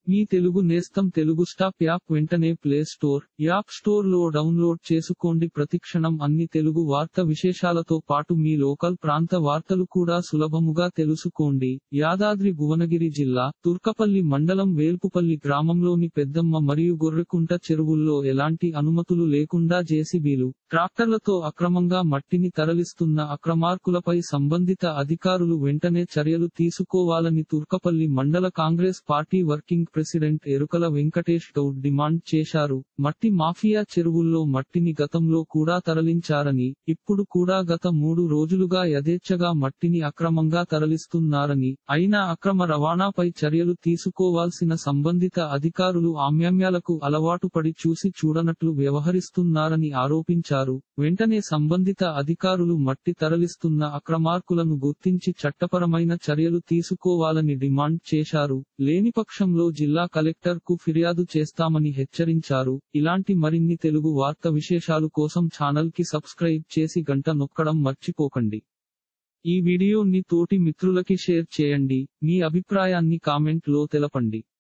మీ తెలుగు నేస్తం Telugu stop app వెంటనే play store app store లో డౌన్లోడ్ చేసుకోండి ప్రతిక్షణం అన్ని తెలుగు వార్త విశేషాలతో పాటు మీ లోకల్ ప్రాంత వార్తలు కూడా సులభముగా తెలుసుకోండి యాదాద్రి భువనగిరి జిల్లా తుర్కపల్లి మండలం వేల్పుపల్లి గ్రామంలోని పెద్దమ్మ మరియు గొర్రెకుంట చెరువుల్లో ఎలాంటి అనుమతులు లేకుండా జేసీబీలు ట్రాక్టర్లతో అక్రమంగా మట్టిని తరలిస్తున్న అక్రమార్కులపై సంబంధిత అధికారులు వెంటనే చర్యలు తీసుకోవాలని తుర్కపల్లి మండల Congress party working president Erukala Venkatesh Goud demand చేశారు మట్టి మాఫియా చెరువుల్లో మట్టిని గతంలో కూడా తరలించారని ఇప్పుడు కూడా గత మూడు రోజులుగా యథేచ్ఛగా మట్టిని అక్రమంగా తరలిస్తున్నారని అయినా అక్రమ రవాణాపై చర్యలు తీసుకోవాల్సిన సంబంధిత అధికారులు ఆమ్యామ్యాలకు అలవాటు పడి చూసి చూడనట్లు వ్యవహరిస్తున్నారని ఆరోపించారు వెంటనే సంబంధిత అధికారులు మట్టి తరలిస్తున్న అక్రమార్కులను గుర్తించి చట్టపరమైన చర్యలు తీసుకోవాలని డిమాండ్ చేశారు లేని పక్షంలో జిల్లా కలెక్టర్ కు ఫిర్యాదు చేస్తామని హెచ్చరించారు ఇలాంటి మరిన్ని తెలుగు వార్త విశేషాలు కోసం ఛానల్ కి సబ్స్క్రైబ్ చేసి గంట నొక్కడం మర్చిపోకండి ఈ వీడియోని తోటి మిత్రులకి షేర్ చేయండి మీ అభిప్రాయాన్ని కామెంట్ లో తెలపండి